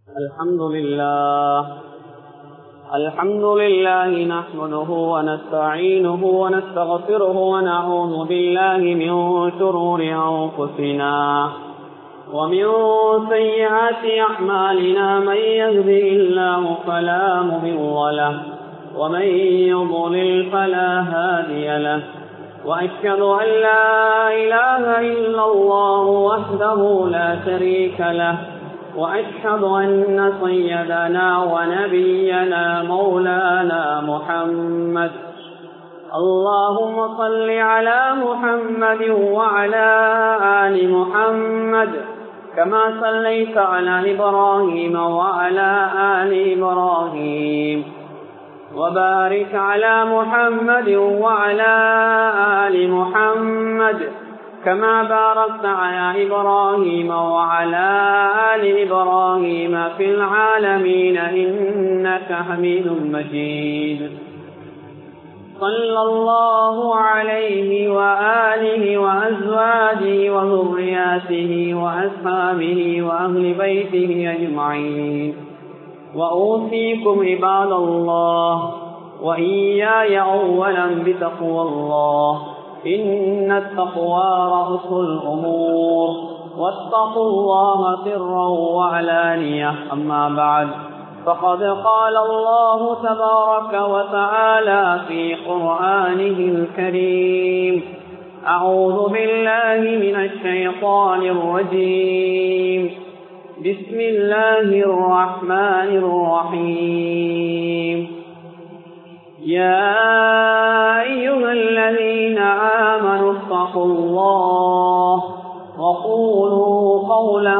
الحمد لله الحمد لله نحمده ونستعينه ونستغفره ونعوذ بالله من شرور أنفسنا ومن سيئات أعمالنا من يهده الله فلا مضل له ومن يضلل فلا هادي له وأشهد أن لا إله إلا الله وحده لا شريك له وأشهد أن سيدنا ونبينا مولانا محمد اللهم صل على محمد وعلى آل محمد كما صليت على إبراهيم وعلى آل إبراهيم وبارك على محمد وعلى آل محمد كما باركت على إبراهيم وعلى آل إبراهيم في العالمين إنك حميد مجيد صلى الله عليه وآله وأزواجه وذرياته وأصحابه وأهل بيته أجمعين وأوصيكم عباد الله وإياي أولا بتقوى الله إن التقوى رأس الأمور واتقوا الله سرا وعلانية أما بعد فقد قال الله تبارك وتعالى في قرآنه الكريم أعوذ بالله من الشيطان الرجيم بسم الله الرحمن الرحيم يا أيها الذين آمنوا اتقوا الله وقولوا قولا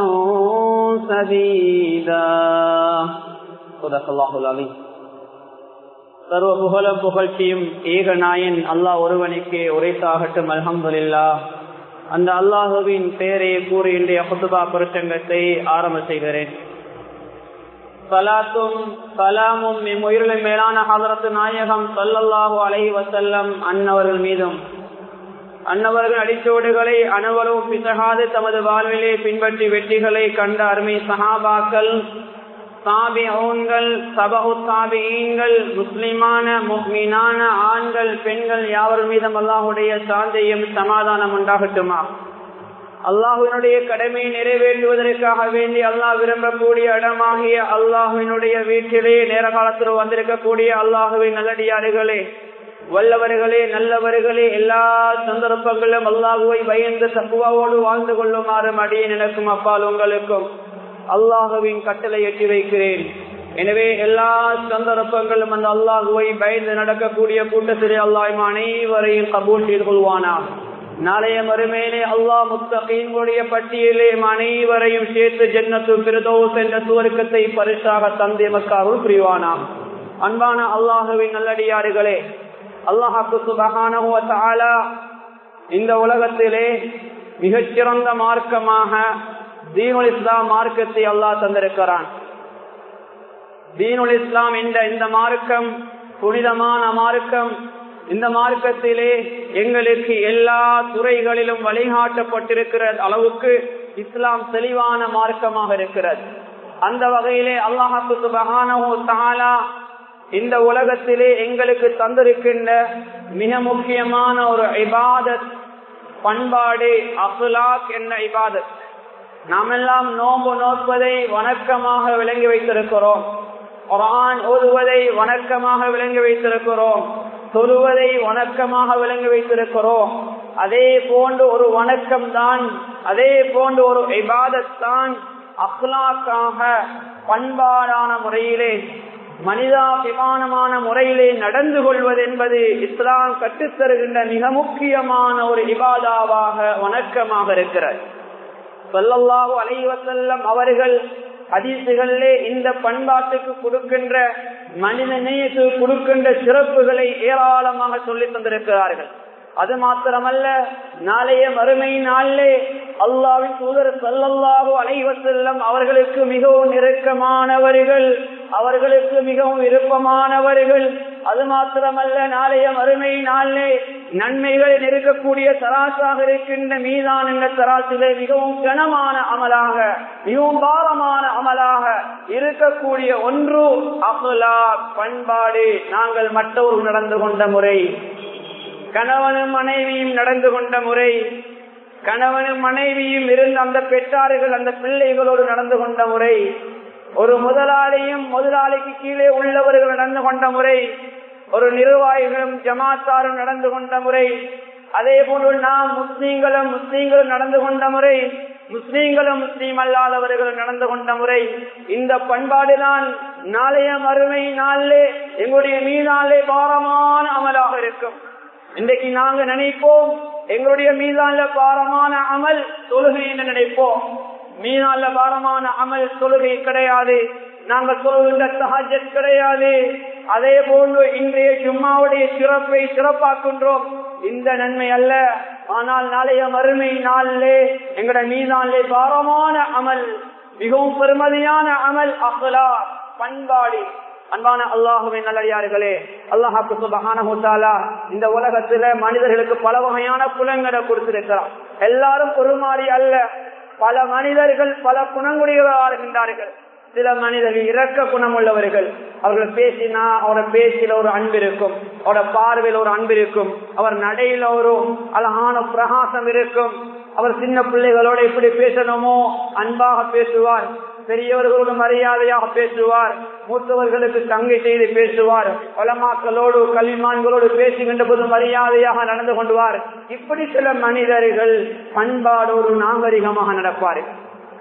سديدا صدق الله العظيم சர்வ புகழும் புகழ்ச்சியும் ஏக நாயன் அல்லாஹ் ஒருவனுக்கு உரைத்தாகட்டும் அல்ஹம்துலில்லா அந்த அல்லாஹுவின் பெயரை கூறி இன்றைய குத்துபா பிரசங்கத்தை ஆரம்ப செய்கிறேன் சலாத்தும் சலாமும் உயிரிலும் மேலான ஹதரத்து நாயகம் சல்லல்லாஹு அலஹி வசல்லம் அன்னவர்கள் மீதும் அன்னவர்கள் அடிச்சோடுகளை அனுவலும் பிசகாது தமது வாழ்விலே பின்பற்றி வெற்றிகளை கண்ட அருமை சஹாபாக்கள் சாபிகள் சபகு சாபியீன்கள் முஸ்லிமான முக்மீனான ஆண்கள் பெண்கள் யாவர் மீதும் அல்லாஹுடைய சாந்தையும் சமாதானம் உண்டாகட்டுமா அல்லாஹுவினுடைய கடமையை நிறைவேற்றுவதற்காக வேண்டி அல்லாஹ் விரும்பக்கூடிய இடமாகிய அல்லாஹுவினுடைய வீட்டிலே நேர காலத்தில் வந்திருக்கக்கூடிய அல்லாஹுவின் நல்லடியாறுகளே வல்லவர்களே நல்லவர்களே எல்லா சந்தர்ப்பங்களும் அல்லாஹுவை பயந்து தப்புவாவோடு வாழ்ந்து கொள்ளுமாறு அடியே நினைக்கும் அப்பால் உங்களுக்கும் அல்லாஹுவின் கட்டளை எட்டி வைக்கிறேன் எனவே எல்லா சந்தர்ப்பங்களும் அந்த அல்லாஹுவை பயந்து நடக்கக்கூடிய கூட்டத்திலே அல்லாஹ் அனைவரையும் கபூல் செய்து கொள்வானா நாளைய மறுமையிலே அல்லாஹ் முத்தகீன்களுடைய பட்டியலே அனைவரையும் சேர்த்து ஜன்னத்து பிரதோஸ் என்ற சுவர்க்கத்தை பரிசாக தந்தை மக்காவும் புரிவானா அன்பான அல்லாஹுவின் நல்லடியாறுகளே அல்லாஹாக்கு சுபகான இந்த உலகத்திலே மிகச்சிறந்த மார்க்கமாக தீனுல் இஸ்லாம் மார்க்கத்தை அல்லாஹ் தந்திருக்கிறான் தீனுல் இஸ்லாம் என்ற இந்த மார்க்கம் புனிதமான மார்க்கம் இந்த மார்க்கத்திலே எங்களுக்கு எல்லா துறைகளிலும் வழிகாட்டப்பட்டிருக்கிற அளவுக்கு இஸ்லாம் தெளிவான மார்க்கமாக இருக்கிறது அந்த வகையிலே அல்லாஹாக்கு சுபகானோ தாலா இந்த உலகத்திலே எங்களுக்கு தந்திருக்கின்ற மிக முக்கியமான ஒரு இபாதத் பண்பாடு அசுலாக் என்ன இபாதத் நாமெல்லாம் நோம்பு நோற்பதை வணக்கமாக விளங்கி வைத்திருக்கிறோம் குரான் ஓதுவதை வணக்கமாக விளங்கி வைத்திருக்கிறோம் தொழுவதை வணக்கமாக விளங்கி வைத்திருக்கிறோம் அதே போன்று ஒரு வணக்கம் தான் அதே போன்று ஒரு இபாதத்தான் அக்லாக்காக பண்பாடான முறையிலே மனிதாபிமானமான முறையிலே நடந்து கொள்வது என்பது இஸ்லாம் கற்றுத்தருகின்ற மிக முக்கியமான ஒரு இபாதாவாக வணக்கமாக இருக்கிறது சொல்லல்லாஹு அலைவசல்லம் அவர்கள் அதிசுகளிலே இந்த பண்பாட்டுக்கு கொடுக்கின்ற மனித நேயத்துக்கு கொடுக்கின்ற சிறப்புகளை ஏராளமாக சொல்லி தந்திருக்கிறார்கள் அது மாத்திரமல்ல நாளைய மறுமை நாளிலே அல்லாவின் தூதர் சல்லல்லாஹு அலைவசல்லம் அவர்களுக்கு மிகவும் நெருக்கமானவர்கள் அவர்களுக்கு மிகவும் விருப்பமானவர்கள் அது மாத்திரமல்ல நாளைய மறுமை நாளே நன்மைகளை நெருக்கக்கூடிய தராசாக இருக்கின்ற மீதான் என்ற தராசிலே மிகவும் கனமான அமலாக மிகவும் பாரமான அமலாக இருக்கக்கூடிய ஒன்று அகுலா பண்பாடு நாங்கள் மற்றவர்கள் நடந்து கொண்ட முறை கணவனும் மனைவியும் நடந்து கொண்ட முறை கணவனும் மனைவியும் இருந்த அந்த பெற்றார்கள் அந்த பிள்ளைகளோடு நடந்து கொண்ட முறை ஒரு முதலாளியும் முதலாளிக்கு கீழே உள்ளவர்கள் நடந்து கொண்ட முறை ஒரு நிர்வாகிகளும் ஜமாத்தாரும் நடந்து கொண்ட முறை அதே போன்று நாம் முஸ்லீம்களும் முஸ்லீம்களும் நடந்து கொண்ட முறை முஸ்லீம்களும் முஸ்லீம் அல்லாதவர்களும் நடந்து கொண்ட முறை இந்த பண்பாடுதான் நாளைய மறுமை நாளிலே எங்களுடைய மீனாலே பாரமான அமலாக இருக்கும் இன்றைக்கு நாங்க நினைப்போம் எங்களுடைய மீதான பாரமான அமல் தொழுகை என்று நினைப்போம் மீதான பாரமான அமல் தொழுகை கிடையாது நாங்கள் சொல்கின்ற சஹஜத் கிடையாது அதே போன்று இன்றைய ஜும்மாவுடைய சிறப்பை சிறப்பாக்குன்றோம் இந்த நன்மை அல்ல ஆனால் நாளைய மறுமை நாளிலே எங்கட மீதானிலே பாரமான அமல் மிகவும் பெருமதியான அமல் அகலா பண்பாடு அன்பான அல்லாஹுவின் நல்லடியார்களே அல்லாஹாக்கு சுபகான இந்த உலகத்துல மனிதர்களுக்கு பல வகையான குணங்களை கொடுத்திருக்கிறார் எல்லாரும் ஒரு மாதிரி அல்ல பல மனிதர்கள் பல குணங்குடிகளாக இருக்கின்றார்கள் சில மனிதர்கள் இறக்க குணம் உள்ளவர்கள் அவர்கள் பேசினா அவரோட பேச்சில ஒரு அன்பு இருக்கும் அவரோட பார்வையில் ஒரு அன்பு இருக்கும் அவர் நடையில ஒரு அழகான பிரகாசம் இருக்கும் அவர் சின்ன பிள்ளைகளோட எப்படி பேசணுமோ அன்பாக பேசுவார் பெரியவர்களோடு மரியாதையாக பேசுவார் மூத்தவர்களுக்கு தங்கை செய்து பேசுவார் வளமாக்களோடு கல்விமான்களோடு பேசுகின்ற போது மரியாதையாக நடந்து கொண்டுவார் இப்படி சில மனிதர்கள் பண்பாடோடு நாகரிகமாக நடப்பார்கள்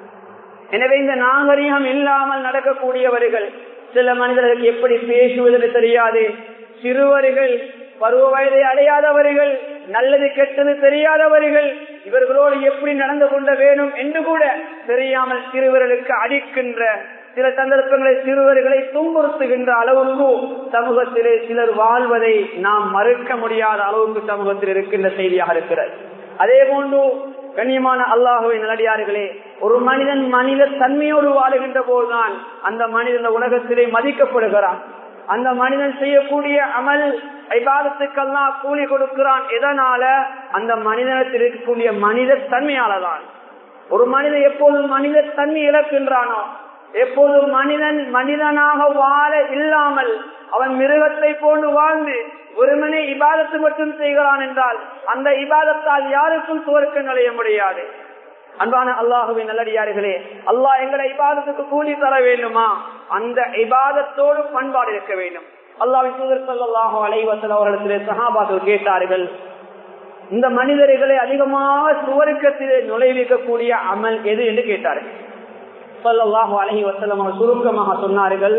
எனவே இந்த நாகரிகம் இல்லாமல் நடக்கக்கூடியவர்கள் சில மனிதர்களுக்கு எப்படி பேசுவதற்கு தெரியாது சிறுவர்கள் பருவ வயதை அடையாதவர்கள் நல்லது கெட்டது தெரியாதவர்கள் இவர்களோடு எப்படி நடந்து கொள்ள வேணும் என்று கூட தெரியாமல் சிறுவர்களுக்கு அடிக்கின்ற சில சந்தர்ப்பங்களை சிறுவர்களை துன்புறுத்துகின்ற அளவுக்கு சமூகத்திலே சிலர் வாழ்வதை நாம் மறுக்க முடியாத அளவுக்கு சமூகத்தில் இருக்கின்ற செய்தியாக இருக்கிறது அதே போன்று கண்ணியமான அல்லாஹுவை நல்லடியார்களே ஒரு மனிதன் மனித தன்மையோடு வாழுகின்ற போதுதான் அந்த மனிதன் உலகத்திலே மதிக்கப்படுகிறான் அந்த மனிதன் செய்யக்கூடிய அமல் ஐபாதத்துக்கெல்லாம் கூலி கொடுக்கிறான் எதனால அந்த மனிதனத்தில் இருக்கக்கூடிய மனித தன்மையாலதான் ஒரு மனிதன் எப்போதும் மனித தன்மை இழக்கின்றானோ எப்போதும் மனிதன் மனிதனாக வாழ இல்லாமல் அவன் மிருகத்தை போன்று வாழ்ந்து ஒருமனை இபாதத்து மட்டும் செய்கிறான் என்றால் அந்த இபாதத்தால் யாருக்கும் சுவர்க்க நுழைய முடியாது அன்பான அல்லாஹுவின் நல்லடியார்களே அல்லாஹ் எங்களை இபாதத்துக்கு கூலி தர வேண்டுமா அந்த இபாதத்தோடு பண்பாடு இருக்க வேண்டும் அல்லாவின் தூதர் சொல்லாஹோ அலைவசல் அவர்களிடத்திலே சகாபாக்கள் கேட்டார்கள் இந்த மனிதர்களை அதிகமாக சுவருக்கத்திலே நுழைவிக்கக்கூடிய அமல் எது என்று கேட்டார்கள் சொல்லல்லாஹு அலஹி வசலம் அவர் சுருக்கமாக சொன்னார்கள்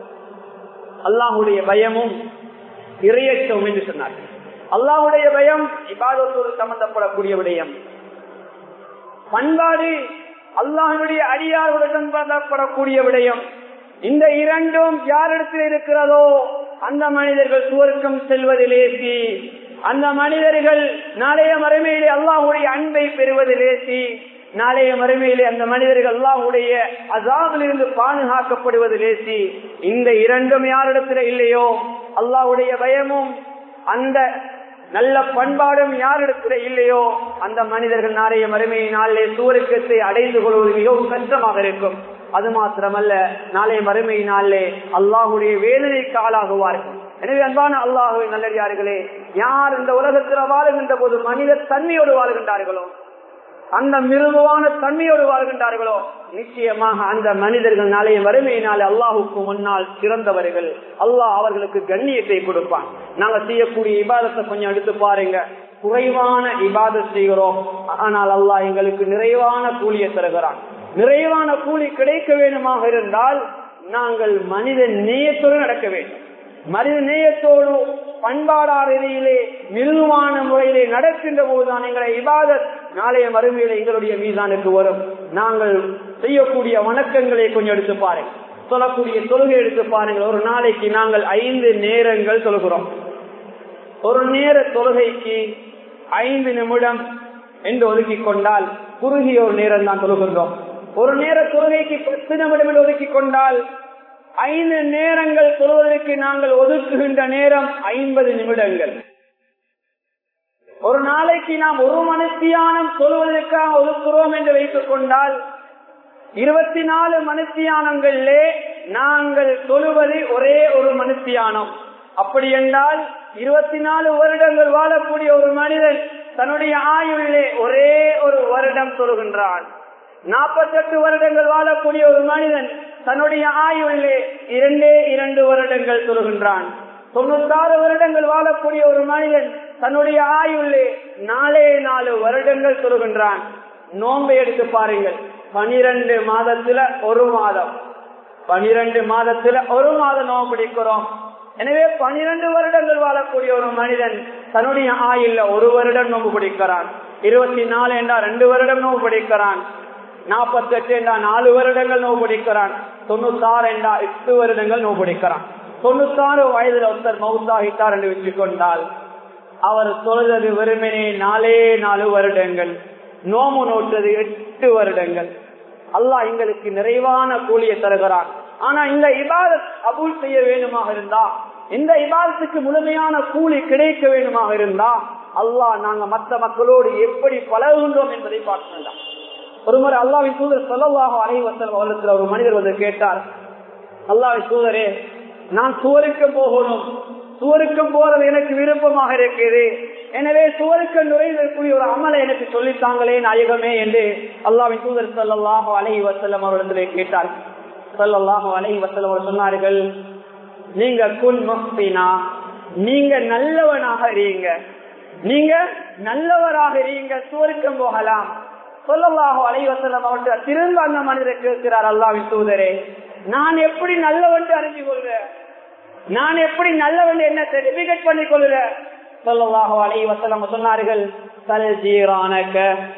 அல்லாஹுடைய பயமும் இறையச்சம் என்று சொன்னார்கள் அல்லாஹுடைய பயம் இபாதத்தோடு சம்பந்தப்படக்கூடிய விடயம் பண்பாடு அல்லாஹனுடைய அடியார்களுடன் சம்பந்தப்படக்கூடிய விடயம் இந்த இரண்டும் யாரிடத்தில் இருக்கிறதோ அந்த மனிதர்கள் சுவர்க்கம் செல்வதிலேசி அந்த மனிதர்கள் நாளைய மறுமையிலே அல்லாஹுடைய அன்பை பெறுவதிலேசி நாளைய மறுமையிலே அந்த மனிதர்கள் அல்லாஹுடைய அசாமில் இருந்து பாதுகாக்கப்படுவது லேசி இந்த இரண்டும் யாரிடத்துல இல்லையோ அல்லாஹுடைய பயமும் அந்த நல்ல பண்பாடும் யாரிடத்துல இல்லையோ அந்த மனிதர்கள் நாளைய மறுமையை நாளே சூரக்கத்தை அடைந்து கொள்வது மிகவும் கஷ்டமாக இருக்கும் அது மாத்திரமல்ல நாளைய மறுமை நாளே அல்லாஹுடைய வேதனைக்கு ஆளாகுவார்கள் எனவே அன்பான அல்லாஹுவை நல்லடியார்களே யார் இந்த உலகத்தில் வாழுகின்ற போது மனித தன்மையோடு வாழ்கின்றார்களோ அந்த மிருதுவான தன்மையோடு வாழ்கின்றார்களோ நிச்சயமாக அந்த மனிதர்கள் நாளைய வறுமையினாலே அல்லாஹுக்கு முன்னால் சிறந்தவர்கள் அல்லாஹ் அவர்களுக்கு கண்ணியத்தை கொடுப்பான் நாங்க செய்யக்கூடிய இபாதத்தை கொஞ்சம் எடுத்து பாருங்க குறைவான இபாதத் செய்கிறோம் ஆனால் அல்லாஹ் எங்களுக்கு நிறைவான கூலியை தருகிறான் நிறைவான கூலி கிடைக்க வேண்டுமாக இருந்தால் நாங்கள் மனித நேயத்தோடு நடக்க வேண்டும் மனித நேயத்தோடு பண்பாடா ரீதியிலே மிருதுவான முறையிலே நடக்கின்ற போதுதான் எங்களை இபாதத் நாளைய மறுமையில எங்களுடைய மீதானுக்கு வரும் நாங்கள் செய்யக்கூடிய வணக்கங்களை கொஞ்சம் எடுத்து பாருங்க சொல்லக்கூடிய தொழுகை எடுத்து பாருங்கள் ஒரு நாளைக்கு நாங்கள் ஐந்து நேரங்கள் சொல்கிறோம் ஒரு நேர தொழுகைக்கு ஐந்து நிமிடம் என்று ஒதுக்கி கொண்டால் குறுகிய ஒரு நேரம் தான் தொழுகின்றோம் ஒரு நேர தொழுகைக்கு பத்து நிமிடம் என்று ஒதுக்கி கொண்டால் ஐந்து நேரங்கள் தொழுவதற்கு நாங்கள் ஒதுக்குகின்ற நேரம் ஐம்பது நிமிடங்கள் ஒரு நாளைக்கு நாம் ஒரு மணித்தியானம் தொழுவதற்காக ஒதுக்குறோம் என்று வைத்துக் கொண்டால் இருபத்தி நாலு மணித்தியானங்களிலே நாங்கள் தொழுவது ஒரே ஒரு மணித்தியானம் அப்படி என்றால் இருபத்தி நாலு வருடங்கள் வாழக்கூடிய ஒரு மனிதன் தன்னுடைய ஆயுளிலே ஒரே ஒரு வருடம் தொழுகின்றான் நாற்பத்தெட்டு வருடங்கள் வாழக்கூடிய ஒரு மனிதன் தன்னுடைய ஆயுளிலே இரண்டே இரண்டு வருடங்கள் தொழுகின்றான் தொண்ணூத்தாறு வருடங்கள் வாழக்கூடிய ஒரு மனிதன் தன்னுடைய ஆயுள்ளே நாலே நாலு வருடங்கள் தொழுகின்றான் நோன்பை எடுத்து பாருங்கள் பனிரெண்டு மாதத்துல ஒரு மாதம் பனிரெண்டு மாதத்துல ஒரு மாதம் நோம்பு பிடிக்கிறோம் எனவே பனிரெண்டு வருடங்கள் வாழக்கூடிய ஒரு மனிதன் தன்னுடைய ஆயுள்ள ஒரு வருடம் நோம்பு பிடிக்கிறான் இருபத்தி நாலு என்றா ரெண்டு வருடம் நோம்பு பிடிக்கிறான் நாற்பத்தி எட்டு என்றா நாலு வருடங்கள் நோவு பிடிக்கிறான் தொண்ணூத்தாறு என்றா எட்டு வருடங்கள் நோவு பிடிக்கிறான் தொண்ணூத்தாறு வயதுல ஒருத்தர் மவுத்தாகிட்டார் என்று வச்சுக் கொண்டால் அவர் தொழுதது வெறுமனே நாலே நாலு வருடங்கள் நோமு நோட்டது எட்டு வருடங்கள் அல்லாஹ் எங்களுக்கு நிறைவான கூலியை தருகிறான் ஆனா இந்த இபாதத் அபூல் செய்ய வேண்டுமாக இருந்தா இந்த இபாதத்துக்கு முழுமையான கூலி கிடைக்க வேண்டுமாக இருந்தா அல்லாஹ் நாங்க மற்ற மக்களோடு எப்படி பழகுகின்றோம் என்பதை பார்க்க வேண்டாம் ஒருமுறை அல்லாவின் தூதர் சொல்லலாக அனைவசல் அவர்களுக்கு ஒரு மனிதர் வந்து கேட்டார் அல்லாவின் தூதரே நான் சுவருக்கம் போகணும் சுவருக்கம் போறது எனக்கு விருப்பமாக இருக்குது எனவே சுவருக்க நுழைவதற்குரிய ஒரு அமலை எனக்கு சொல்லித்தாங்களே நாயகமே என்று அல்லாவின் தூதர் சொல்லல்லாஹோ அலஹி வசல்லம் அவர்களிடத்திலே கேட்டார் சொல்லல்லாஹோ அலஹி வசல்லம் அவர் சொன்னார்கள் நீங்க குன் முக்தினா நீங்க நல்லவனாக இருங்க நீங்க நல்லவராக இருங்க சுவருக்கம் போகலாம் சொல்லல்லாஹோ அலைவசல்லம் அவர்கிட்ட திரும்ப அந்த மனிதரை கேட்கிறார் அல்லாவின் தூதரே நான் எப்படி நல்லவன் அறிஞ்சு கொள்றேன் நான் எப்படி நல்லவன் என்ன சர்டிபிகேட் பண்ணி கொள்றேன் சொல்லல்லாஹோ அலைவசல்லம் சொன்னார்கள் சல் ஜீரானக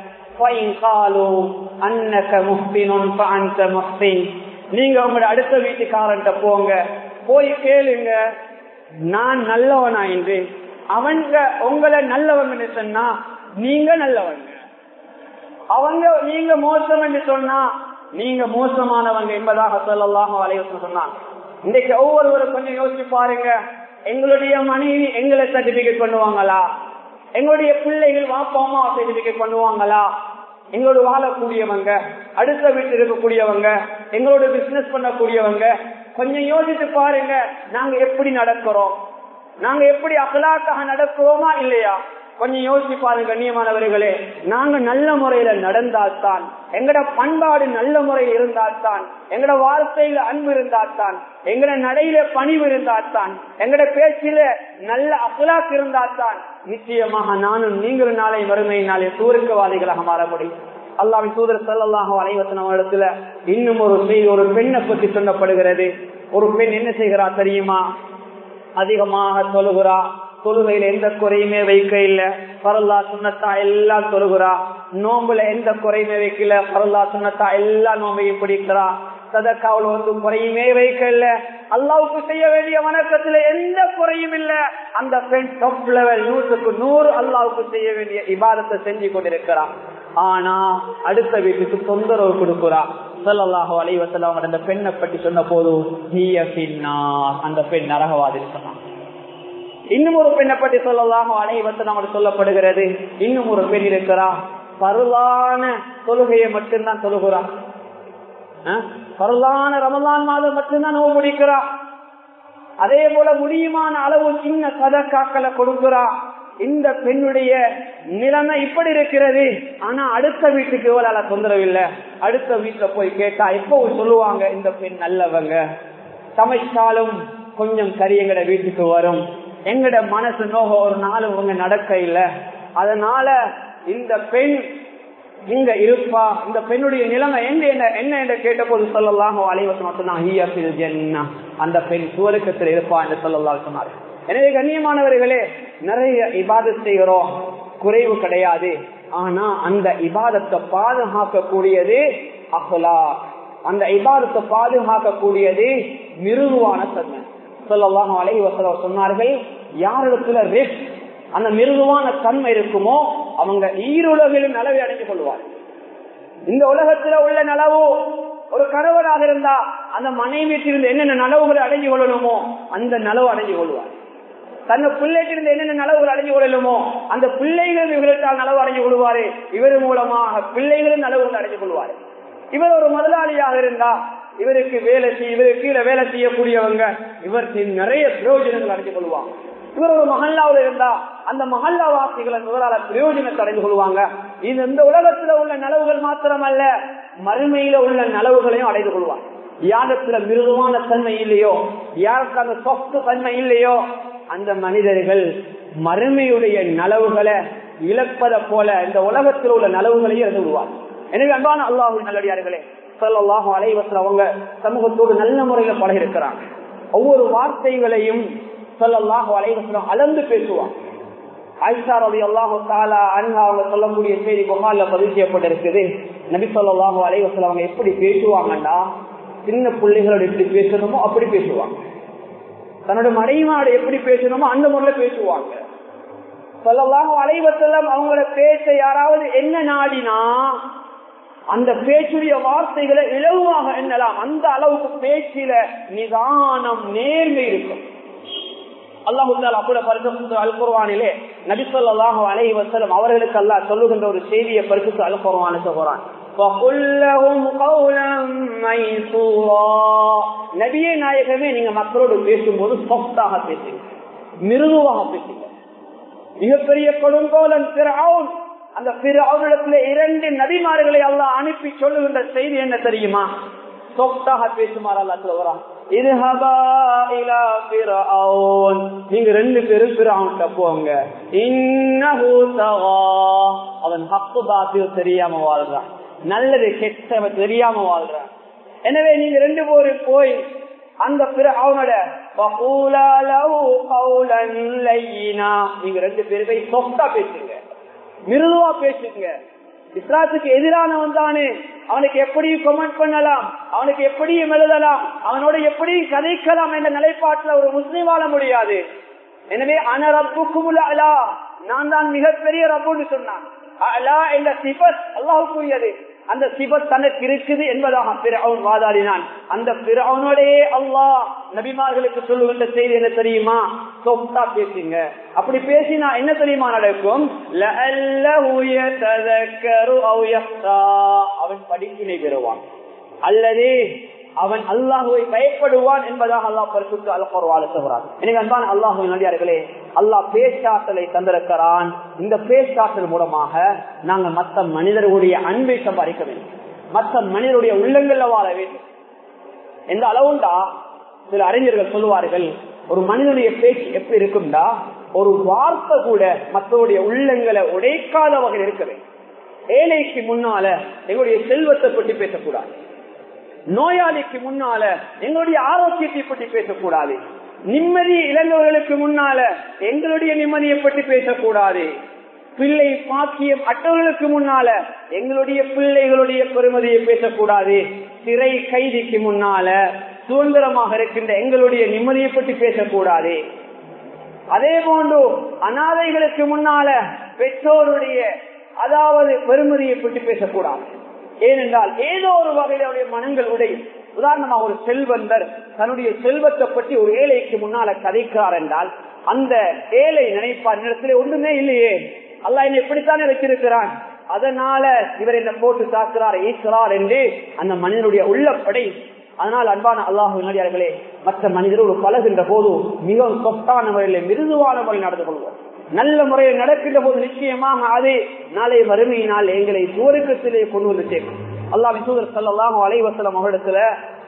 நீங்க உங்களோட அடுத்த வீட்டுக்காரன்ட்ட போங்க போய் கேளுங்க நான் நல்லவனா என்று அவங்க உங்களை நல்லவங்க சொன்னா நீங்க நல்லவங்க அவங்க நீங்க மோசம் என்று சொன்னா நீங்க மோசமானவங்க என்பதாக சொல்லலாம் அலைவசம் சொன்னாங்க இன்றைக்கு ஒவ்வொருவரும் கொஞ்சம் யோசிச்சு பாருங்க எங்களுடைய மனைவி எங்களை சர்டிபிகேட் பண்ணுவாங்களா எங்களுடைய பிள்ளைகள் வாப்பா அம்மா சர்டிபிகேட் பண்ணுவாங்களா எங்களோட வாழக்கூடியவங்க அடுத்த வீட்டில் இருக்கக்கூடியவங்க எங்களோட பிசினஸ் பண்ணக்கூடியவங்க கொஞ்சம் யோசிச்சு பாருங்க நாங்க எப்படி நடக்கிறோம் நாங்க எப்படி அகலாக்காக நடக்கிறோமா இல்லையா கொஞ்சம் யோசிச்சு பாருங்க கண்ணியமானவர்களே நாங்க நல்ல முறையில நடந்தால்தான் எங்கட பண்பாடு நல்ல முறையில் இருந்தால்தான் எங்கட வார்த்தையில அன்பு இருந்தால்தான் எங்கட நடையில பணிவு இருந்தால்தான் எங்கட பேச்சில நல்ல அகலாக்கு இருந்தால்தான் நிச்சயமாக நானும் நீங்களும் நாளை வறுமை நாளை சூருக்கவாதிகளாக மாற முடியும் அல்லாவின் தூதர் செல்லல்லாக அனைவசனம் இடத்துல இன்னும் ஒரு செய்தி ஒரு பெண்ணை பற்றி சொல்லப்படுகிறது ஒரு பெண் என்ன செய்கிறா தெரியுமா அதிகமாக தொழுகிறா தொழுகையில எந்த குறையுமே வைக்க இல்ல பரல்லா சுண்ணத்தா எல்லாம் தொழுகிறா நோம்புல எந்த குறையுமே வைக்கல பரல்லா சுண்ணத்தா எல்லா நோம்பையும் பிடிக்கிறா சதக்காவுல வந்து குறையுமே வைக்க இல்ல அல்லாவுக்கு செய்ய வேண்டிய வணக்கத்துல எந்த குறையும் இல்ல அந்த பெண் டாப் லெவல் நூற்றுக்கு நூறு அல்லாவுக்கு செய்ய வேண்டிய இபாதத்தை செஞ்சு கொண்டிருக்கிறான் ஆனா அடுத்த வீட்டுக்கு தொந்தரவு கொடுக்கிறா சொல்லலாக அலைவசல் அவங்க அந்த பெண்ணை பற்றி சொன்ன போது அந்த பெண் நரகவாதி சொன்னான் இன்னும் ஒரு பெண்ணை பற்றி சொல்லலாம் அனைவத்து நமக்கு சொல்லப்படுகிறது இன்னும் ஒரு பெண் இருக்கிறா பருளான தொழுகையை மட்டும்தான் தொழுகிறா பருளான ரமலான் மாதம் மட்டும்தான் நோவு முடிக்கிறா அதே போல முடியுமான அளவு சின்ன சதக்காக்களை கொடுக்கிறா இந்த பெண்ணுடைய நிலைமை இப்படி இருக்கிறது ஆனா அடுத்த வீட்டுக்கு இவளால தொந்தரவு இல்லை அடுத்த வீட்டுல போய் கேட்டா எப்போ சொல்லுவாங்க இந்த பெண் நல்லவங்க சமைச்சாலும் கொஞ்சம் கறி எங்கட வீட்டுக்கு வரும் எங்கட மனசு நோக ஒரு நாள் உங்க நடக்க இல்ல அதனால இந்த பெண் இங்க இருப்பா இந்த பெண்ணுடைய நிலைமை எங்க என்ன என்ன என்று கேட்ட போது சொல்லலாம் சொன்னாங்க அந்த பெண் சுவருக்கத்தில் இருப்பா என்று சொல்லலாம் சொன்னார் எனவே கண்ணியமானவர்களே நிறைய இபாதத் செய்கிறோம் குறைவு கிடையாது ஆனா அந்த இபாதத்தை பாதுகாக்கக்கூடியது அஹ்லா அந்த இபாதத்தை பாதுகாக்கக்கூடியது மிருதுவான தன்மை சொல்லலாம் அலைஹி வசலம் சொன்னார்கள் யாரிடத்துல ரிஸ்க் அந்த மிருதுவான தன்மை இருக்குமோ அவங்க ஈருலகிலும் நலவை அடைந்து கொள்வார் இந்த உலகத்துல உள்ள நலவோ ஒரு கணவராக இருந்தா அந்த மனைவியிட்டிருந்து என்னென்ன நலவுகளை அடைஞ்சு கொள்ளணுமோ அந்த நலவு அடைஞ்சு கொள்வார் தன்னை பிள்ளைகிட்டிருந்து என்னென்ன நலவுகள் அடைஞ்சு கொள்ளணுமோ அந்த பிள்ளைகள் இவர்களால் நலவு அடைஞ்சு கொள்வாரு இவர் மூலமாக பிள்ளைகளும் நலவுகள் அடைஞ்சு கொள்வாரு இவர் ஒரு முதலாளியாக இருந்தா இவருக்கு வேலை செய்ய இவருக்கு கீழே வேலை செய்யக்கூடியவங்க இவருக்கு நிறைய பிரயோஜனங்கள் அடைஞ்சு கொள்வாங்க இவர் ஒரு மஹல்லாவில் இருந்தா அந்த மஹல்லா வாசிகளை இவரால பிரயோஜனத்தை அடைந்து கொள்வாங்க இது இந்த உலகத்துல உள்ள நலவுகள் மாத்திரமல்ல மறுமையில உள்ள நலவுகளையும் அடைந்து கொள்வாங்க யாரத்துல மிருதுவான தன்மை இல்லையோ யாருக்கு அந்த சொத்து தன்மை இல்லையோ அந்த மனிதர்கள் மறுமையுடைய நலவுகளை இழப்பதை போல இந்த உலகத்தில் உள்ள நலவுகளையும் இழந்து விடுவார் எனவே அன்பான அல்லாஹு நல்லடியார்களே சொல்லலாகும் அலைவசல் அவங்க சமூகத்தோடு நல்ல முறையில பழகி இருக்கிறாங்க ஒவ்வொரு வார்த்தைகளையும் சொல்லலாகும் அலைவசலம் அளந்து பேசுவாங்க ஐசா ரவி அல்லாஹு தாலா அன்ஹா அவங்க சொல்லக்கூடிய செய்தி புகார்ல பதிவு செய்யப்பட்டிருக்குது நபி சொல்லாஹு அலைவசல் அவங்க எப்படி பேசுவாங்கன்னா சின்ன பிள்ளைகளோட எப்படி பேசணுமோ அப்படி பேசுவாங்க தன்னோட மனைவிமாடு எப்படி பேசணுமோ அந்த முறையில பேசுவாங்க சொல்லலாம் அலைவசலம் அவங்களோட பேச யாராவது என்ன நாடினா அந்த பேச்சுடைய வார்த்தைகளை இலவாக எண்ணலாம் அந்த அளவுக்கு பேச்சில நிதானம் நேர்மை இருக்கும் அல்லாஹு அல்குர்வானிலே நபிசல்லாஹு அலை வசலம் அவர்களுக்கு அல்லாஹ் சொல்லுகின்ற ஒரு செய்தியை பரிசுத்து அல்குர்வான சொல்கிறான் நபியே நாயகமே நீங்க மக்களோடு பேசும்போது சொத்தாக பேசுங்க மிருதுவாக பேசுங்க மிகப்பெரிய கொடுங்கோலன் பிறவுன் அந்த பிறவுடத்துல இரண்டு நபிமார்களை அல்லாஹ் அனுப்பி சொல்லுகின்ற செய்தி என்ன தெரியுமா சொத்தாக பேசுமாறு அல்லா சொல்லுறான் நீங்க ரெண்டு பேரும் பிறவுன்ட்ட போங்க அவன் ஹப்பு பாத்தியம் தெரியாம வாழ்றான் நல்லது கெட்ட தெரியாம வாழ்றான் எனவே நீங்க ரெண்டு பேரும் போய் அந்த பிற அவனோட நீங்க ரெண்டு பேரும் போய் சொத்தா பேசுங்க மிருதுவா பேசுங்க இஸ்லாத்துக்கு எதிரானவன் தானே அவனுக்கு எப்படியும் கமெண்ட் பண்ணலாம் அவனுக்கு எப்படியும் எழுதலாம் அவனோட எப்படியும் கதைக்கலாம் என்ற நிலைப்பாட்டில் ஒரு முஸ்லீம் வாழ முடியாது எனவே அன ரப்புக்கும் அலா நான் தான் மிகப்பெரிய ரப்புன்னு சொன்னான் அலா என்ற சிபத் அல்லாஹுக்குரியது அந்த சிபத் தனக்கு இருக்குது என்பதாக பிறவன் வாதாடினான் அந்த பிறவனோடே அல்லாஹ் நபிமார்களுக்கு சொல்லுகின்ற செய்தி என்ன தெரியுமா சொத்தா பேசுங்க அப்படி பேசினா என்ன தெரியுமா நடக்கும் அவன் படிப்பினை பெறுவான் அல்லது அவன் அல்லாஹுவை பயப்படுவான் என்பதாக அல்லாஹ் பரிசுத்து அல்பர்வால சொல்கிறான் எனவே அன்பான அல்லாஹு நடிகார்களே அல்லாஹ் பேச்சாற்றலை தந்திருக்கிறான் இந்த பேச்சாற்றல் மூலமாக நாங்கள் மற்ற மனிதர்களுடைய அன்பை சம்பாதிக்க வேண்டும் மற்ற மனிதருடைய உள்ளங்கள்ல வாழ வேண்டும் எந்த அளவுண்டா சில அறிஞர்கள் சொல்லுவார்கள் ஒரு மனிதனுடைய பேச்சு எப்படி இருக்கும்டா ஒரு வார்த்தை கூட மற்றவருடைய உள்ளங்களை உடைக்காத வகையில் இருக்க வேண்டும் ஏழைக்கு முன்னால எங்களுடைய செல்வத்தை பற்றி பேசக்கூடாது நோயாளிக்கு முன்னால எங்களுடைய ஆரோக்கியத்தை பற்றி பேசக்கூடாது நிம்மதி இழந்தவர்களுக்கு முன்னால எங்களுடைய நிம்மதியை பற்றி பேசக்கூடாது பிள்ளை பாக்கியம் அட்டவர்களுக்கு முன்னால எங்களுடைய பிள்ளைகளுடைய பெருமதியை பேசக்கூடாது சிறை கைதிக்கு முன்னால சுதந்திரமாக இருக்கின்ற எங்களுடைய நிம்மதியை பற்றி பேசக்கூடாது அதே போன்று அனாதைகளுக்கு முன்னால பெற்றோருடைய அதாவது பெருமதியை பற்றி பேசக்கூடாது ஏனென்றால் ஏதோ ஒரு வகையில் அவருடைய மனங்கள் உடையும் உதாரணமாக ஒரு செல்வந்தர் தன்னுடைய செல்வத்தை பற்றி ஒரு ஏழைக்கு முன்னால கதைக்கிறார் என்றால் அந்த ஏழை நினைப்பார் இடத்துல ஒன்றுமே இல்லையே அல்லா என்ன எப்படித்தானே வச்சிருக்கிறான் அதனால இவர் என்ன போட்டு தாக்குறார் ஈஸ்வரார் என்று அந்த மனிதனுடைய உள்ளப்படை அதனால் அன்பான அல்லாஹு நடிகார்களே மற்ற மனிதர்கள் பழகின்ற போது மிகவும் சொத்தான முறையில் மிருதுவான முறையில் நடந்து கொள்வோம் நல்ல முறையில் நடக்கின்ற போது நிச்சயமாக அது நாளை வறுமையினால் எங்களை சுவருக்கத்திலே கொண்டு வந்து சேர்க்கும் அல்லா விசூதர் சல்லாஹு அலைவசலம் அவரிடத்துல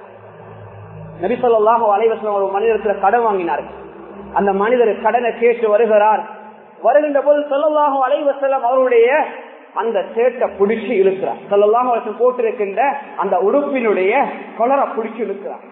நபி சொல்லாஹு அலைவசலம் ஒரு மனிதத்துல கடன் வாங்கினார்கள் அந்த மனிதர் கடனை கேட்டு வருகிறார் வருகின்ற போது சொல்லலாக அலைவசலம் அவருடைய அந்த சேட்டை பிடிச்சு இழுக்கிறார் சொல்லலாம் அவருக்கு போட்டிருக்கின்ற அந்த உடுப்பினுடைய கொலரை பிடிச்சு இழுக்கிறார்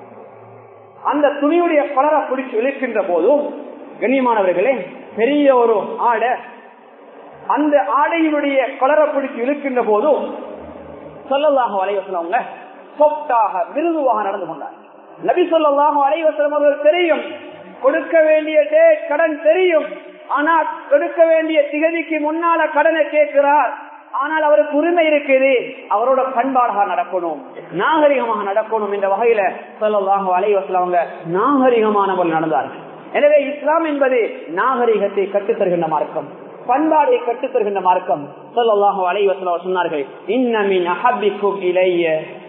அந்த துணியுடைய கொலரை பிடிச்சு இழுக்கின்ற போதும் கண்ணியமானவர்களே பெரிய ஒரு ஆடை அந்த ஆடையினுடைய கொலரை பிடிச்சு இழுக்கின்ற போதும் சொல்லலாக அலைவசலவங்க சொத்தாக மிருதுவாக நடந்து கொண்டார் நபி சொல்லாக அலைவசலம் அவர்கள் தெரியும் கொடுக்க வேண்டிய கடன் தெரியும் ஆனா கொடுக்க வேண்டிய திகதிக்கு முன்னால கடனை கேட்கிறார் ஆனால் அவருக்கு உரிமை இருக்குது அவரோட பண்பாடாக நடக்கணும் நாகரிகமாக நடக்கணும் என்ற வகையில சொல்லலாம் அலைவசலவங்க நாகரிகமானவர்கள் நடந்தார்கள் எனவே இஸ்லாம் என்பது நாகரிகத்தை கற்றுத்தருகின்ற மார்க்கம் பண்பாடை கற்றுத்தருகின்ற மார்க்கம் சொல்லலாம் அலைவசல சொன்னார்கள் இன்னமின் அஹபிக்கும் இளைய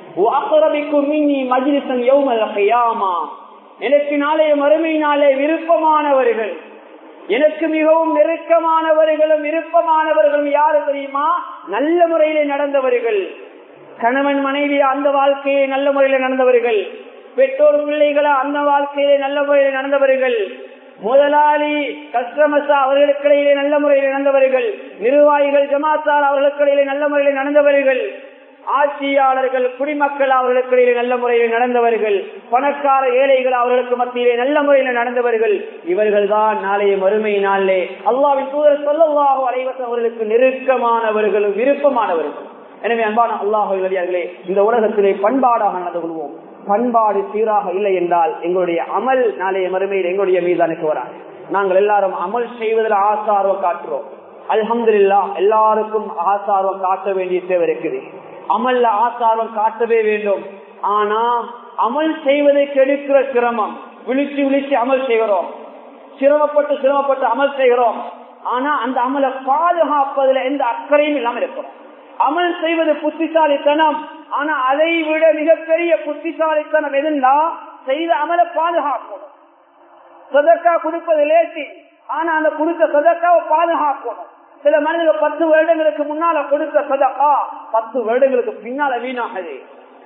எனக்கு நாளைய மறுமை நாளே விருப்பமானவர்கள் எனக்கு மிகவும் நெருக்கமானவர்களும் விருப்பமானவர்களும் யாரு தெரியுமா நல்ல முறையிலே நடந்தவர்கள் கணவன் மனைவி அந்த வாழ்க்கையை நல்ல முறையில நடந்தவர்கள் பெற்றோர் பிள்ளைகளா அந்த வாழ்க்கையிலே நல்ல முறையில நடந்தவர்கள் முதலாளி கஸ்டமர்ஸா அவர்களுக்கிடையிலே நல்ல முறையில் நடந்தவர்கள் நிர்வாகிகள் ஜமாத்தார் அவர்களுக்கிடையிலே நல்ல முறையில் நடந்தவர்கள் ஆட்சியாளர்கள் குடிமக்கள் அவர்களுக்கிடையிலே நல்ல முறையில் நடந்தவர்கள் பணக்கார ஏழைகள் அவர்களுக்கு மத்தியிலே நல்ல முறையில் நடந்தவர்கள் இவர்கள் தான் நாளைய மறுமை நாளிலே அல்லாவின் தூதர் சொல்லவாக அனைவசம் அவர்களுக்கு நெருக்கமானவர்களும் விருப்பமானவர்கள் எனவே அன்பான அல்லாஹர்களே இந்த உலகத்திலே பண்பாடாக நடந்து கொள்வோம் பண்பாடு சீராக இல்லை என்றால் எங்களுடைய அமல் நாளைய மறுமையில் எங்களுடைய மீதானுக்கு வராது நாங்கள் எல்லாரும் அமல் செய்வதில் ஆசார்வம் காட்டுறோம் அல்ஹம்துல்லா எல்லாருக்கும் ஆசார்வம் காட்ட வேண்டிய தேவை இருக்குது அமல்ல ஆசாரம் காட்டவே வேண்டும் ஆனா அமல் செய்வதை கெடுக்கிற சிரமம் விழிச்சு விழிச்சு அமல் செய்கிறோம் சிரமப்பட்டு சிரமப்பட்டு அமல் செய்கிறோம் ஆனா அந்த அமலை பாதுகாப்பதுல எந்த அக்கறையும் இல்லாம இருக்கிறோம் அமல் செய்வது புத்திசாலித்தனம் ஆனா அதை விட மிகப்பெரிய புத்திசாலித்தனம் எதுன்னா செய்த அமலை பாதுகாக்கணும் சதக்கா கொடுப்பது லேசி ஆனா அந்த கொடுத்த சதக்காவை பாதுகாக்கணும் சில மனிதர்கள் பத்து வருடங்களுக்கு முன்னால கொடுத்த சதக்கா பத்து வருடங்களுக்கு பின்னால வீணாகுது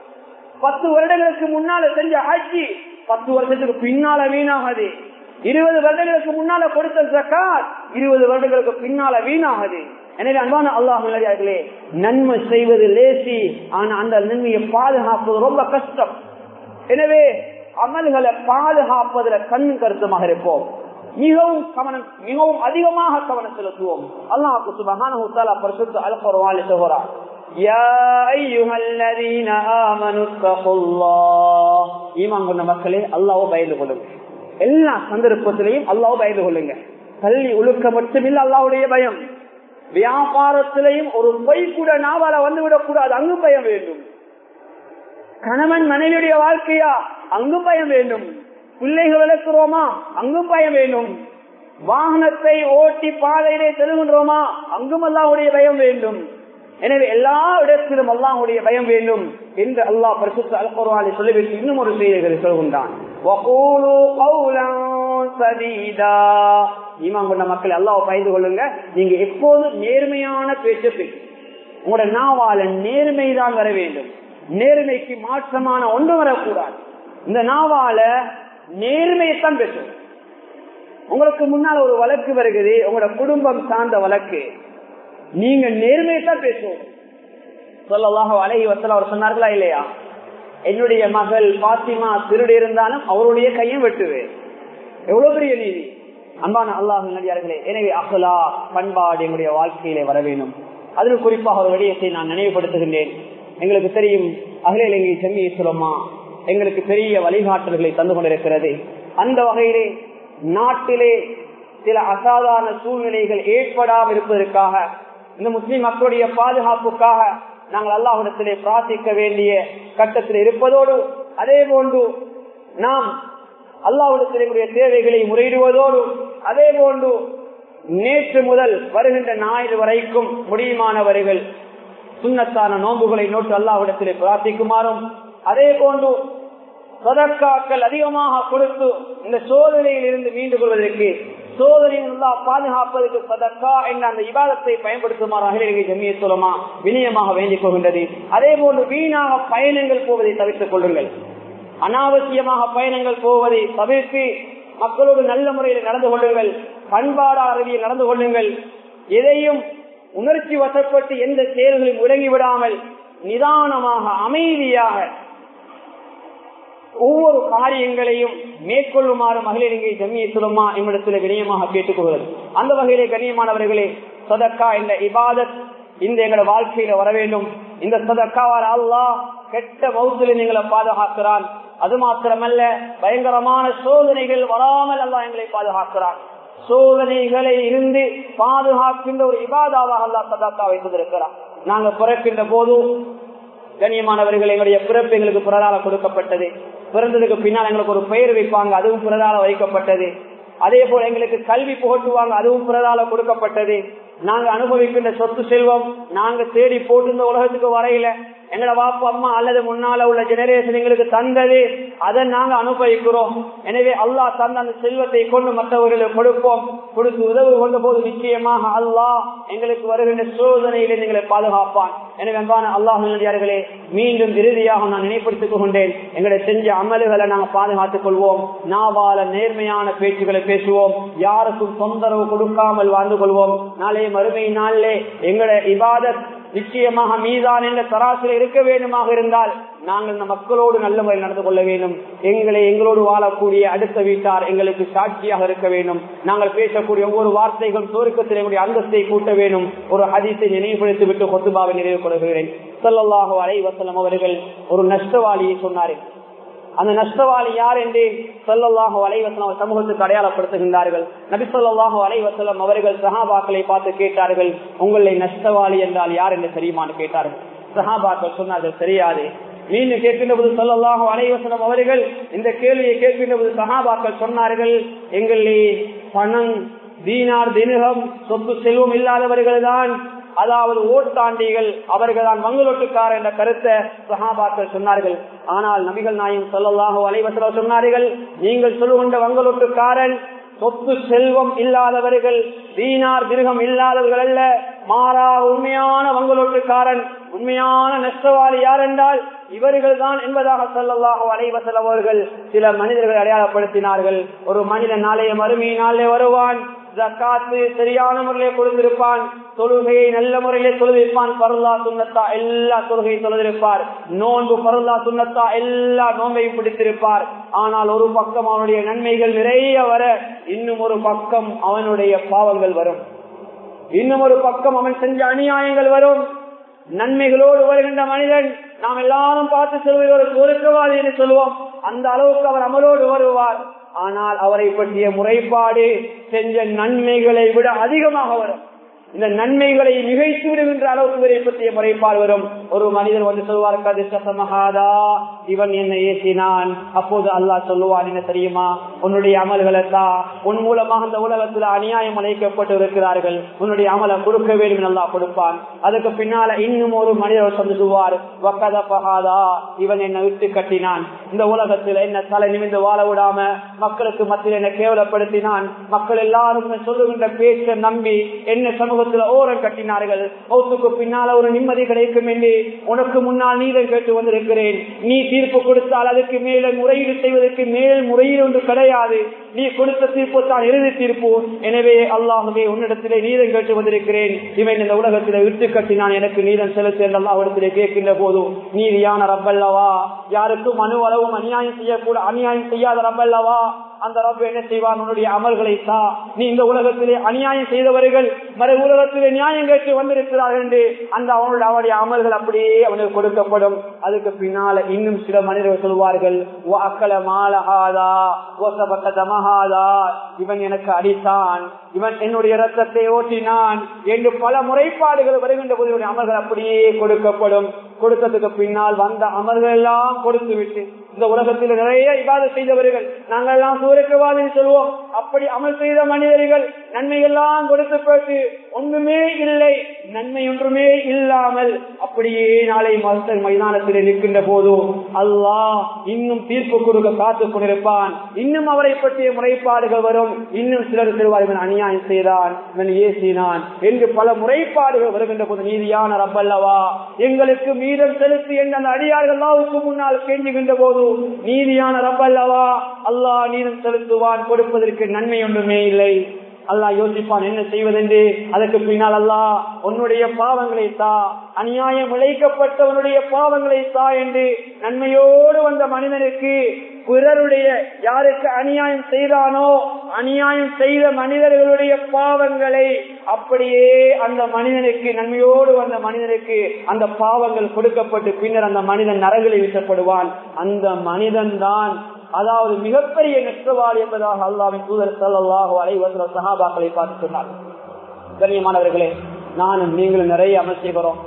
பத்து வருடங்களுக்கு முன்னால செஞ்ச ஆட்சி பத்து வருடத்துக்கு பின்னால வீணாகுது இருபது வருடங்களுக்கு முன்னால கொடுத்த ஜக்காத் இருபது வருடங்களுக்கு பின்னால வீணாகுது எனவே அன்பான அல்லாஹர்களே நன்மை செய்வது லேசி ஆனா அந்த நன்மையை பாதுகாப்பது ரொம்ப கஷ்டம் எனவே அமல்களை பாதுகாப்பதில் கண் கருத்துமாக இருப்போம் மிகவும் கவனம் மிகவும் அதிகமாக கவனம் செலுத்துவோம் அல்லாஹு சுபஹானஹு தஆலா பரிசுத்த அல் குர்ஆனில் சொல்கிறார் யா அய்யுஹல்லதீன ஆமனு தகுல்லாஹ் ஈமான் கொண்ட மக்களே அல்லாஹ்வை பயந்து கொள்ளுங்க எல்லா சந்தர்ப்பத்திலையும் அல்லாஹ்வை பயந்து கொள்ளுங்க கல்வி ஒழுக்க மட்டுமில்ல அல்லாஹ்வுடைய பயம் வியாபாரத்திலையும் ஒரு பொய் கூட நாவால வந்துவிடக் கூடாது அங்கு பயம் வேண்டும் கணவன் மனைவியுடைய வாழ்க்கையா அங்கும் பயம் வேண்டும் பிள்ளைகள் வளர்க்கிறோமா அங்கும் பயம் வேண்டும் வாகனத்தை ஓட்டி பாதையிலே செல்கின்றோமா அங்கும் அல்லாவுடைய பயம் வேண்டும் எனவே எல்லா இடத்திலும் அல்லாஹுடைய பயம் வேண்டும் என்று அல்லாஹ் பரிசுத்த அல்குர்வானை சொல்லிவிட்டு இன்னும் ஒரு செய்திகளை சொல்கின்றான் ஈமான் கொண்ட மக்கள் அல்லாஹ் பயந்து கொள்ளுங்க நீங்க எப்போதும் நேர்மையான பேச்சு பேசு உங்களோட நாவால நேர்மைதான் வர வேண்டும் நேர்மைக்கு மாற்றமான ஒன்று வரக்கூடாது இந்த நாவால நேர்மையைத்தான் பேசும் உங்களுக்கு முன்னால் ஒரு வழக்கு வருகிறது உங்களோட குடும்பம் சார்ந்த வழக்கு நீங்க நேர்மையைத்தான் பேசுவோம் சொல்லலாக அழகி வசல அவர் சொன்னார்களா இல்லையா என்னுடைய மகள் பாத்திமா திருடு இருந்தாலும் அவருடைய கையும் வெட்டுவேன் எவ்வளவு பெரிய நீதி அன்பான அல்லாஹ் நடிகார்களே எனவே அகலா பண்பாடு எங்களுடைய வாழ்க்கையிலே வர வேண்டும் அதில் குறிப்பாக ஒரு விடயத்தை நான் நினைவுபடுத்துகின்றேன் எங்களுக்கு தெரியும் அகில இலங்கை செம்மியை சொல்லமா எங்களுக்கு பெரிய வழிகாட்டல்களை தந்து கொண்டிருக்கிறது அந்த வகையிலே நாட்டிலே சில அசாதாரண சூழ்நிலைகள் ஏற்படாமல் இருப்பதற்காக இந்த முஸ்லிம் மக்களுடைய பாதுகாப்புக்காக நாங்கள் அல்லாஹிடத்திலே பிரார்த்திக்க வேண்டிய கட்டத்தில் இருப்பதோடு அதே போன்று நாம் அல்லாஹிடத்திலே தேவைகளை முறையிடுவதோடு அதே போன்று நேற்று முதல் வருகின்ற ஞாயிறு வரைக்கும் முடியுமானவர்கள் சுண்ணத்தான நோன்புகளை நோட்டு அல்லாஹிடத்திலே பிரார்த்திக்குமாறும் அதே போன்று சதக்காக்கள் அதிகமாக கொடுத்து இந்த சோதனையில் இருந்து மீண்டு கொள்வதற்கு சோதனையில் பாதுகாப்பதற்கு சதக்கா என்ற அந்த விவாதத்தை பயன்படுத்துமாறாக ஜம்மிய சொல்லமா வினயமாக வேண்டிக் கொள்கின்றது அதே போன்று வீணாக பயணங்கள் போவதை தவிர்த்துக் கொள்ளுங்கள் அனாவசியமாக பயணங்கள் போவதை தவிர்த்து மக்களோடு நல்ல முறையில் நடந்து கொள்ளுங்கள் பண்பாடு அறிவியல் நடந்து கொள்ளுங்கள் எதையும் உணர்ச்சி வசப்பட்டு எந்த செயல்களையும் உறங்கி விடாமல் நிதானமாக அமைதியாக ஒவ்வொரு காரியங்களையும் மேற்கொள்ளுமாறு மகளிரிங்கை ஜம்மிய சுலமா என்னிடத்தில் வினயமாக கேட்டுக்கொள்கிறது அந்த வகையிலே கண்ணியமானவர்களே சதக்கா என்ற இபாதத் இந்த எங்களோட வாழ்க்கையில வர வேண்டும் இந்த சதக்காவால் அல்லாஹ் கெட்ட மௌத்துல எங்களை பாதுகாக்கிறான் அது மாத்திரமல்ல பயங்கரமான சோதனைகள் வராமல் அல்லா எங்களை பாதுகாக்கிறான் சோதனைகளை இருந்து பாதுகாக்கின்ற ஒரு இபாதாவாக அல்லா சதக்கா வைத்திருக்கிறான் நாங்க பிறக்கின்ற போது கண்ணியமானவர்கள் எங்களுடைய பிறப்பு எங்களுக்கு புறதால கொடுக்கப்பட்டது பிறந்ததுக்கு பின்னால் எங்களுக்கு ஒரு பெயர் வைப்பாங்க அதுவும் புறதால வைக்கப்பட்டது அதே போல எங்களுக்கு கல்வி புகட்டுவாங்க அதுவும் புறதால கொடுக்கப்பட்டது நாங்க அனுபவிக்கின்ற சொத்து செல்வம் நாங்க தேடி போட்டு இந்த உலகத்துக்கு வரையில எங்களோட வாப்பு அம்மா அல்லது முன்னால உள்ள ஜெனரேஷன் எங்களுக்கு தந்தது அதை நாங்க அனுபவிக்கிறோம் எனவே அல்லாஹ் தந்த அந்த செல்வத்தை கொண்டு மற்றவர்களுக்கு கொடுப்போம் கொடுத்து உதவி கொண்ட போது நிச்சயமாக அல்லாஹ் எங்களுக்கு வருகின்ற சோதனையிலிருந்து எங்களை பாதுகாப்பான் எனவே அன்பான அல்லாஹர்களே மீண்டும் இறுதியாக நான் நினைப்படுத்திக் கொண்டேன் எங்களை செஞ்ச அமல்களை நாங்கள் பாதுகாத்துக் கொள்வோம் நாவால நேர்மையான பேச்சுகளை பேசுவோம் யாருக்கும் தொந்தரவு கொடுக்காமல் வாழ்ந்து கொள்வோம் நாளைய மறுமை நாளிலே எங்களை இபாதத் நிச்சயமாக மீதான் என்ற தராசில் இருக்க வேண்டுமாக இருந்தால் நாங்கள் இந்த மக்களோடு நல்ல முறையில் நடந்து கொள்ள வேண்டும் எங்களை எங்களோடு வாழக்கூடிய அடுத்த வீட்டார் எங்களுக்கு சாட்சியாக இருக்க வேண்டும் நாங்கள் பேசக்கூடிய ஒவ்வொரு வார்த்தைகளும் சுருக்கத்தில் எங்களுடைய அந்தஸ்தை கூட்ட வேண்டும் ஒரு ஹதீஸை நினைவுபடுத்தி விட்டு கொத்துபாவை நிறைவு கொள்கிறேன் சொல்லல்லாஹோ அலை வசலம் அவர்கள் ஒரு நஷ்டவாளியை சொன்னார்கள் அந்த நஷ்டவாளி யார் என்று சொல்லல்லாஹோ அலைவசலம் சமூகத்துக்கு அடையாளப்படுத்துகின்றார்கள் நபி சொல்லாஹோ அலைவசலம் அவர்கள் சஹாபாக்களை பார்த்து கேட்டார்கள் உங்களை நஷ்டவாளி என்றால் யார் என்று தெரியுமான்னு கேட்டார்கள் சஹாபாக்கள் சொன்னார்கள் தெரியாது மீண்டும் கேட்கின்ற போது சொல்லல்லாஹோ அலைவசனம் அவர்கள் இந்த கேள்வியை கேட்கின்ற போது சஹாபாக்கள் சொன்னார்கள் எங்களே பணம் தீனார் தினகம் சொத்து செல்வம் இல்லாதவர்கள் தான் அதாவது ஓட்டாண்டிகள் அவர்கள் தான் மங்களொட்டுக்கார என்ற கருத்தை சஹாபாக்கள் சொன்னார்கள் ஆனால் நபிகள் நாயும் சொல்லலாக அலைவசல சொன்னார்கள் நீங்கள் சொல்லுகின்ற வங்களொட்டுக்காரன் சொத்து செல்வம் இல்லாதவர்கள் தீனார் திருகம் இல்லாதவர்கள் அல்ல மாறா உண்மையான வங்களொட்டுக்காரன் உண்மையான நஷ்டவாளி யார் என்றால் இவர்கள் தான் என்பதாக சொல்லலாக அலைவசல் அவர்கள் சில மனிதர்கள் அடையாளப்படுத்தினார்கள் ஒரு மனிதன் நாளைய மறுமையினாலே வருவான் ஜக்காத்து சரியான முறையிலே கொடுத்திருப்பான் தொழுகையை நல்ல முறையிலே தொழுதிருப்பான் பருளா சுண்ணத்தா எல்லா தொழுகையும் தொழுதிருப்பார் நோன்பு பருளா சுண்ணத்தா எல்லா நோன்பையும் பிடித்திருப்பார் ஆனால் ஒரு பக்கம் அவனுடைய நன்மைகள் நிறைய வர இன்னும் ஒரு பக்கம் அவனுடைய பாவங்கள் வரும் இன்னும் ஒரு பக்கம் அவன் செஞ்ச அநியாயங்கள் வரும் நன்மைகளோடு வருகின்ற மனிதன் நாம் எல்லாரும் பார்த்து சொல்வது ஒரு சுருக்கவாதி என்று சொல்லுவோம் அந்த அளவுக்கு அவர் அமலோடு வருவார் ஆனால் அவரை பற்றிய முறைப்பாடு செஞ்ச நன்மைகளை விட அதிகமாக வரும் இந்த நன்மைகளை மிகைத்து விடுகின்ற அளவுக்கு இவரை பற்றிய முறைப்பாடு வரும் ஒரு மனிதர் வந்து சொல்வார் கதிசமகாதா இவன் என்னை ஏசினான் அப்போது அல்லாஹ் சொல்லுவான் என்ன தெரியுமா உன்னுடைய அமல்களை தான் உன் மூலமாக இந்த உலகத்தில் அநியாயம் அழைக்கப்பட்டு இருக்கிறார்கள் உன்னுடைய அமலை கொடுக்க வேண்டும் அல்லாஹ் கொடுப்பான் அதுக்கு பின்னால இன்னும் ஒரு மனிதர் சொல்லுவார் வக்கத பகாதா இவன் என்னை விட்டு கட்டினான் இந்த உலகத்தில் என்ன தலை நிமிந்து வாழ விடாம மக்களுக்கு மத்தியில் என்ன கேவலப்படுத்தினான் மக்கள் எல்லாரும் சொல்லுகின்ற பேச்சை நம்பி என்ன சமூகத்துல ஓரம் கட்டினார்கள் மௌத்துக்கு பின்னால ஒரு நிம்மதி கிடைக்கும் என்று உனக்கு முன்னால் நீதம் கேட்டு வந்திருக்கிறேன் நீ தீர்ப்பு கொடுத்தால் அதுக்கு மேல முறையீடு செய்வதற்கு மேல் முறையீடு ஒன்று கிடையாது நீ கொடுத்த தீர்ப்பு தான் இறுதி தீர்ப்பு எனவே அல்லாஹவே உன்னிடத்திலே நீதம் கேட்டு வந்திருக்கிறேன் இவன் இந்த உலகத்திலே விட்டு கட்டினான் எனக்கு நீதம் செலுத்து என்று அல்லாஹிடத்திலே கேட்கின்ற போது நீதியான ரப்பல்லவா யாருக்கும் அணு அளவும் அநியாயம் செய்யக்கூட அநியாயம் செய்யாத ரப்பல்லவா அந்த ரப்ப என்ன செய்வான் உன்னுடைய அமல்களை தா நீ இந்த உலகத்திலே அநியாயம் செய்தவர்கள் மறு உலகத்திலே நியாயம் கேட்டு வந்திருக்கிறார்கள் என்று அந்த அவனுடைய அவனுடைய அமல்கள் அப்படியே அவனுக்கு கொடுக்கப்படும் அதுக்கு பின்னால இன்னும் சில மனிதர்கள் சொல்வார்கள் "ஓ அக்கல மாலஹாதா ஓசப்பட்ட தமஹாதா இவன் எனக்கு அடித்தான் இவன் என்னுடைய ரத்தத்தை ஓட்டினான் என்று பல முறைப்பாடுகள் வருகின்ற போது இவனுடைய அமல்கள் அப்படியே கொடுக்கப்படும் கொடுத்ததுக்கு பின்னால் வந்த அமல்கள் எல்லாம் கொடுத்து விட்டு இந்த உலகத்தில் நிறைய இவாத செய்தவர்கள் நாங்கள் எல்லாம் சூரக்கவாதின்னு சொல்லுவோம் அப்படி அமல் செய்த மனிதர்கள் நன்மை எல்லாம் கொடுத்து போட்டு ஒன்றுமே இல்லை நன்மை ஒன்றுமே இல்லாமல் அப்படியே நாளை மஸ்தர் மைதானத்தில் நிற்கின்ற போது அல்லாஹ் இன்னும் தீர்ப்பு கொடுக்க காத்துக் கொண்டிருப்பான் இன்னும் அவரை பற்றிய முறைப்பாடுகள் வரும் இன்னும் சிலர் செல்வார் இவன் அநியாயம் செய்தான் இவன் ஏசினான் என்று பல முறைப்பாடுகள் வருகின்ற போது நீதியான ரப்பல்லவா எங்களுக்கு மீதம் செலுத்தி என்ற அந்த அடியார்கள் அல்லாவுக்கு முன்னால் கெஞ்சுகின்ற போது நீதியான ரப்பல்லவா அல்லாஹ் நீதம் செலுத்துவான் கொடுப்பதற்கு நன்மை ஒன்றுமே இல்லை அல்லாஹ் யோசிப்பான் என்ன செய்வதென்று அதற்கு பின்னால் அல்லாஹ் உன்னுடைய பாவங்களை தா அநியாயம் இழைக்கப்பட்டவனுடைய பாவங்களை தா என்று நன்மையோடு வந்த மனிதனுக்கு பிறருடைய யாருக்கு அநியாயம் செய்தானோ அநியாயம் செய்த மனிதர்களுடைய பாவங்களை அப்படியே அந்த மனிதனுக்கு நன்மையோடு வந்த மனிதனுக்கு அந்த பாவங்கள் கொடுக்கப்பட்டு பின்னர் அந்த மனிதன் நரகில் வீசப்படுவான் அந்த மனிதன் தான் அதாவது மிகப்பெரிய நெற்றவாள் என்பதாக அல்லாவின் தூதர் சல்லாஹு அலைவசர சஹாபாக்களை பார்த்து சொன்னார் கண்ணியமானவர்களே நானும் நீங்களும் நிறைய அமல் செய்கிறோம்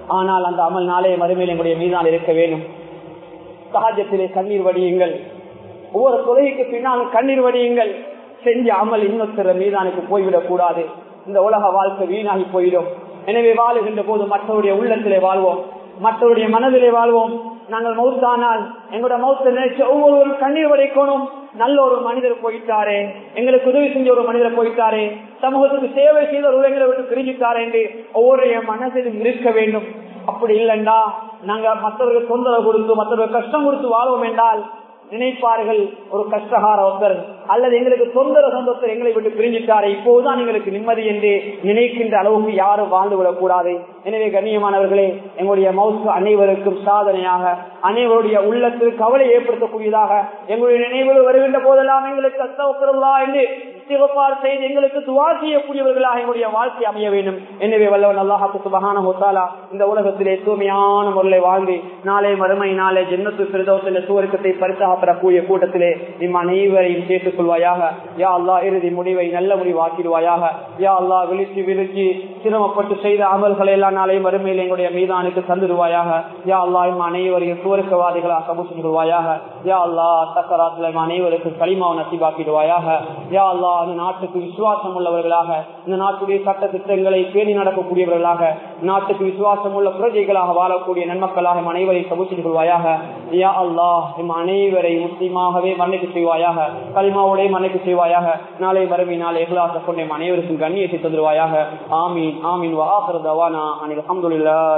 ஆனால் அந்த அமல் நாளே மறுமையில் எங்களுடைய மீதால் இருக்க வேண்டும் சகாஜத்திலே கண்ணீர் வடியுங்கள் ஒவ்வொரு தொழுகைக்கு பின்னால் கண்ணீர் வடியுங்கள் செஞ்ச அமல் இன்னொருத்தர மீதானுக்கு போய்விடக் கூடாது இந்த உலக வாழ்க்கை வீணாகி போயிடும் எனவே வாழுகின்ற போது மற்றவருடைய உள்ளத்திலே வாழ்வோம் மற்றவருடைய மனதிலே வாழ்வோம் நாங்கள் மௌத்தானால் எங்களோட மௌத்த நினைச்சு ஒவ்வொருவரும் கண்ணீர் வடைக்கணும் நல்ல ஒரு மனிதர் போயிட்டாரே எங்களுக்கு உதவி செஞ்ச ஒரு மனிதர் போயிட்டாரே சமூகத்துக்கு சேவை செய்த ஒரு எங்களை விட்டு பிரிஞ்சுட்டாரே என்று ஒவ்வொருடைய மனதிலும் இருக்க வேண்டும் அப்படி இல்லைண்டா நாங்க மற்றவர்கள் தொந்தரவு கொடுத்து மற்றவர்கள் கஷ்டம் கொடுத்து வாழ்வோம் என்றால் நினைப்பார்கள் ஒரு கஷ்டகார ஒருத்தர் அல்லது எங்களுக்கு தொந்தர சொந்தத்தர் எங்களை விட்டு பிரிஞ்சிட்டாரு இப்போதுதான் எங்களுக்கு நிம்மதி என்று நினைக்கின்ற அளவுக்கு யாரும் வாழ்ந்து விடக்கூடாது எனவே கண்ணியமானவர்களே எங்களுடைய மவுசு அனைவருக்கும் சாதனையாக அனைவருடைய உள்ளத்தில் கவலை ஏற்படுத்தக்கூடியதாக எங்களுடைய நினைவுகள் வருகின்ற போதெல்லாம் எங்களுக்கு அத்தவக்கிறதா என்று சிவப்பார் செய்து எங்களுக்கு துவா செய்யக்கூடியவர்களாக எங்களுடைய வாழ்க்கை அமைய வேண்டும் எனவே வல்லவன் அல்லாஹாக்கு சுபகான ஹோத்தாலா இந்த உலகத்திலே தூய்மையான முறையில் வாழ்ந்து நாளை மறுமை நாளை ஜென்னத்து பிரதோஷ சுவர்க்கத்தை பரிசாக பெறக்கூடிய கூட்டத்திலே இம் அனைவரையும் சேர்த்துக் கொள்வாயாக யா அல்லா இறுதி முடிவை நல்ல முடிவாக்கிடுவாயாக யா அல்லா விழிச்சு விழிச்சு சிரமப்பட்டு செய்த அமல்களை எல்லாம் நாளை மறுமையில் எங்களுடைய மீதானுக்கு தந்துடுவாயாக யா அல்லா இம் அனைவரையும் சுவர்க்கவாதிகளாக கபூசி கொள்வாயாக யா அல்லா தக்கராத்துல அனைவருக்கும் களிமாவை நசிபாக்கிடுவாயாக யா அல்லா அந்த நாட்டுக்கு விசுவாசம் உள்ளவர்களாக இந்த நாட்டுடைய சட்ட திட்டங்களை பேணி நடக்கக்கூடியவர்களாக நாட்டுக்கு விசுவாசம் உள்ள பிரஜைகளாக வாழக்கூடிய நன்மக்களாக அனைவரை கபூசி கொள்வாயாக யா அல்லா இம் அனைவரை முஸ்லீமாகவே மன்னிக்கு செய்வாயாக கலிமாவோட மன்னிக்கு செய்வாயாக நாளை மறுமை நாளை எகலாச கொண்டே அனைவருக்கும் கண்ணியத்தை தந்துருவாயாக ஆமீன் ஆமீன் வாஹர் தவானா அனில் அஹமதுல்லா